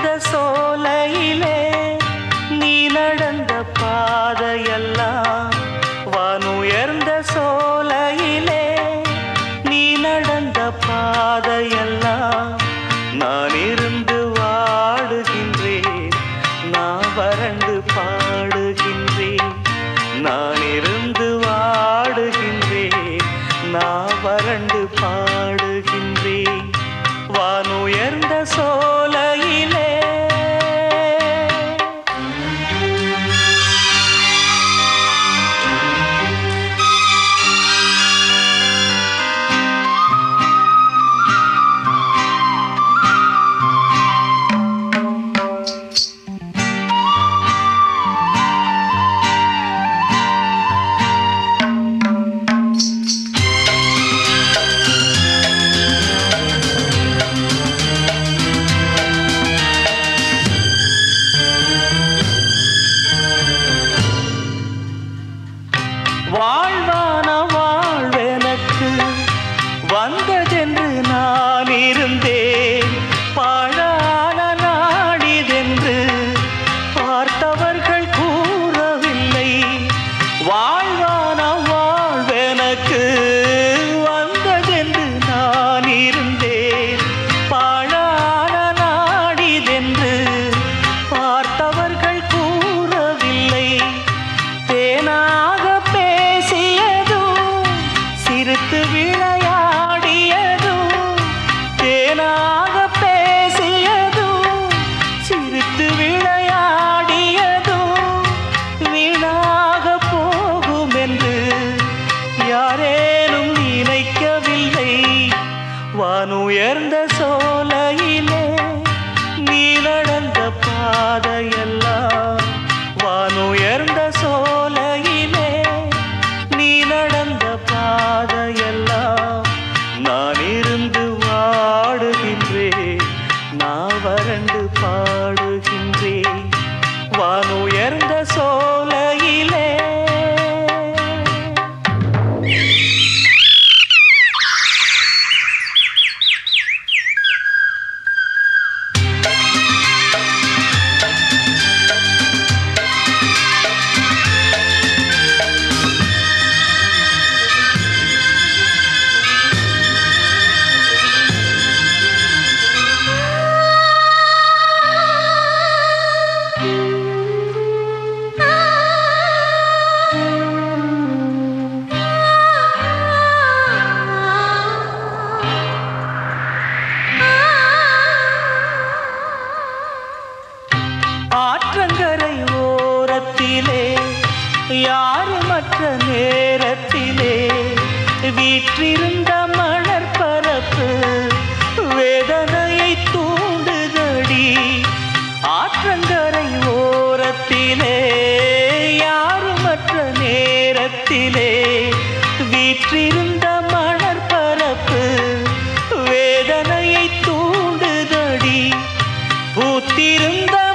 சோலையிலே நீ நடந்த பாதையெல்லாம் வானுயர்ந்த சோலையிலே நீ நடந்த பாதையெல்லாம் நான் இருந்து வாடுகின்றேன் நான் வறண்டு பாடுகின்றேன் நான் இருந்து வாடுகின்றேன் நான் வறண்டு பாடுகின்றேன் வானுயர்ந்த சோலையிலே வாழ்வான வாழ்வெனக்கு வந்ததென்று நான் இருந்தேன் பாழான நாடிதென்று பார்த்தவர்கள் கூறவில்லை வாழ்வான வாழ்வெனக்கு வந்ததென்று நான் இருந்தேன் பாழான நாடிதென்று பார்த்தவர்கள் கூறவில்லை தேனாக பேசியதும் சிரித்து விளையாடியதும் தேனாக பேசியதும் சிரித்து விளையாடியதும் வீணாக போகும் என்று யாரேனும் நினைக்கவில்லை வானுயர்ந்த சோலையிலே நீ நடந்த பாதையெல்லாம் வானுயர்ந்த சோலையிலே நீ நடந்த பாதையெல்லாம் நான் இருந்து வாடுகின்றேன் நான் வறண்டு பாடுகின்றேன் வானுயர்ந்த சோலையிலே ஆற்றங்கரை ஓரத்திலே யாருமற்ற நேரத்திலே வீற்றிருந்த மணற்பரப்பு வேதனையை தூண்டுதடி ஆற்றங்கரை ஓரத்திலே யாருமற்ற நேரத்திலே வீற்றிருந்த மணற்பரப்பு வேதனையை தூண்டுதடி பூத்திருந்த